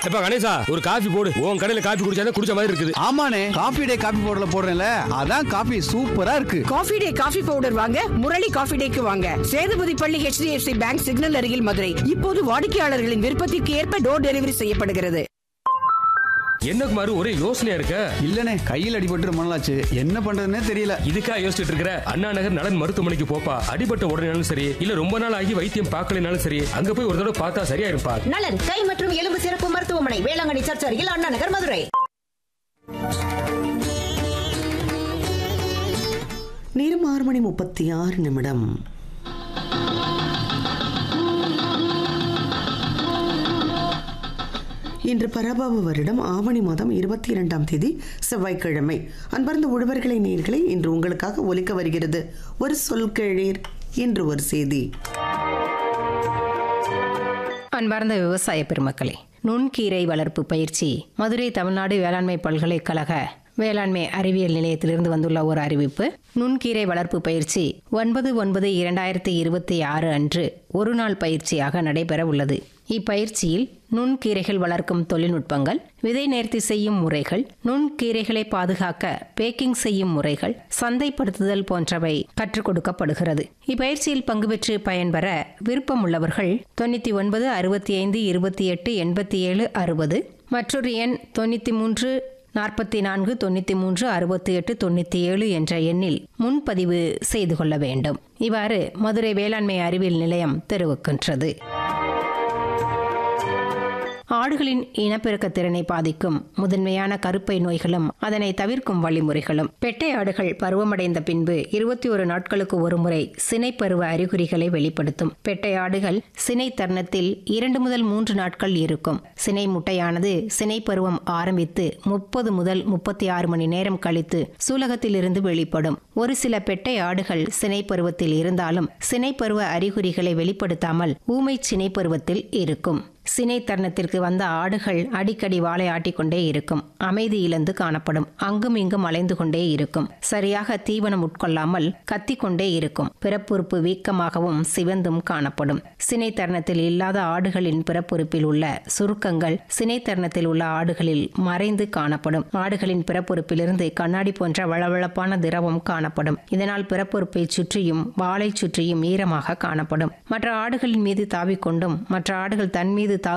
எப்ப கணேசா ஒரு காஃபி போடு உன் கடையில காஃபி குடிச்சா குடிச்ச மாதிரி இருக்குது ஆமாண்ணே காபி டே காபி பவுடர்ல போடுறேன்ல அதான் காபி சூப்பரா இருக்கு காஃபி டே காஃபி பவுடர் வாங்க முரளி காஃபி டேக்கு வாங்க சேதுபதி பள்ளி HDFC பேங்க் சிக்னல் அருகில் மதுரை இப்போது வாடிக்கையாளர்களின் விருப்பத்திற்கு ஏற்ப டோர் டெலிவரி செய்யப்படுகிறது என்ன குமார் ஒரே யோசனையா இருக்க இல்லனே கையில் அடிபட்டு ரொம்ப நாளாச்சு என்ன பண்றதுன்னே தெரியல இதுக்கா யோசிச்சுட்டு இருக்கிற அண்ணா நகர் நலன் மருத்துவமனைக்கு போப்பா அடிபட்ட உடனேனாலும் சரி இல்ல ரொம்ப நாள் ஆகி வைத்தியம் பார்க்கலைனாலும் சரி அங்க போய் ஒரு தடவை பார்த்தா சரியா இருப்பா நலன் கை மற்றும் எலும்பு சிறப்பு மருத்துவமனை வேளாங்கண்ணி சர்ச் அருகில் அண்ணா நகர் மதுரை நேரம் ஆறு மணி முப்பத்தி ஆறு நிமிடம் இன்று பராபவ வருடம் ஆவணி மாதம் இருபத்தி இரண்டாம் தேதி செவ்வாய்க்கிழமை அன்பார்ந்த உழவர்களை நேர்களை இன்று உங்களுக்காக ஒலிக்க வருகிறது ஒரு சொல் கேளீர் இன்று ஒரு செய்தி அன்பார்ந்த விவசாய பெருமக்களே நுண்கீரை வளர்ப்பு பயிற்சி மதுரை தமிழ்நாடு வேளாண்மை பல்கலைக்கழக வேளாண்மை அறிவியல் நிலையத்திலிருந்து வந்துள்ள ஒரு அறிவிப்பு நுண்கீரை வளர்ப்பு பயிற்சி ஒன்பது ஒன்பது இரண்டாயிரத்தி இருபத்தி ஆறு அன்று ஒரு நாள் பயிற்சியாக நடைபெற உள்ளது இப்பயிற்சியில் நுண்கீரைகள் வளர்க்கும் தொழில்நுட்பங்கள் விதை நேர்த்தி செய்யும் முறைகள் நுண்கீரைகளை பாதுகாக்க பேக்கிங் செய்யும் முறைகள் சந்தைப்படுத்துதல் போன்றவை கற்றுக் கொடுக்கப்படுகிறது இப்பயிற்சியில் பங்கு பெற்று பயன்பெற விருப்பமுள்ளவர்கள் தொண்ணூற்றி ஒன்பது அறுபத்தி ஐந்து இருபத்தி எட்டு எண்பத்தி ஏழு அறுபது மற்றொரு எண் தொண்ணூற்றி மூன்று நாற்பத்தி நான்கு தொண்ணூற்றி மூன்று அறுபத்தி எட்டு தொண்ணூற்றி ஏழு என்ற எண்ணில் முன்பதிவு செய்து கொள்ள வேண்டும் இவ்வாறு மதுரை வேளாண்மை அறிவியல் நிலையம் தெரிவிக்கின்றது ஆடுகளின் இனப்பெருக்க திறனை பாதிக்கும் முதன்மையான கருப்பை நோய்களும் அதனை தவிர்க்கும் வழிமுறைகளும் பெட்டை ஆடுகள் பருவமடைந்த பின்பு இருபத்தி ஒரு நாட்களுக்கு ஒருமுறை சினைப்பருவ அறிகுறிகளை வெளிப்படுத்தும் பெட்டை ஆடுகள் சினை தருணத்தில் இரண்டு முதல் மூன்று நாட்கள் இருக்கும் சினை முட்டையானது சினை பருவம் ஆரம்பித்து முப்பது முதல் முப்பத்தி ஆறு மணி நேரம் கழித்து சூலகத்திலிருந்து வெளிப்படும் ஒரு சில பெட்டை ஆடுகள் சினை பருவத்தில் இருந்தாலும் சினை பருவ அறிகுறிகளை வெளிப்படுத்தாமல் ஊமை சினை பருவத்தில் இருக்கும் சினை தருணத்திற்கு வந்த ஆடுகள் அடிக்கடி வாளை ஆட்டிக்கொண்டே இருக்கும் அமைதி இழந்து காணப்படும் அங்கும் இங்கும் அலைந்து கொண்டே இருக்கும் சரியாக தீவனம் உட்கொள்ளாமல் கத்திக்கொண்டே இருக்கும் பிறப்புறுப்பு வீக்கமாகவும் சிவந்தும் காணப்படும் சினை தருணத்தில் இல்லாத ஆடுகளின் பிறப்புறுப்பில் உள்ள சுருக்கங்கள் சினை தருணத்தில் உள்ள ஆடுகளில் மறைந்து காணப்படும் ஆடுகளின் பிறப்புறுப்பிலிருந்து கண்ணாடி போன்ற வளவளப்பான திரவம் காணப்படும் இதனால் பிறப்புறுப்பை சுற்றியும் வாளை சுற்றியும் ஈரமாக காணப்படும் மற்ற ஆடுகளின் மீது தாவிக்கொண்டும் மற்ற ஆடுகள் தன் மீது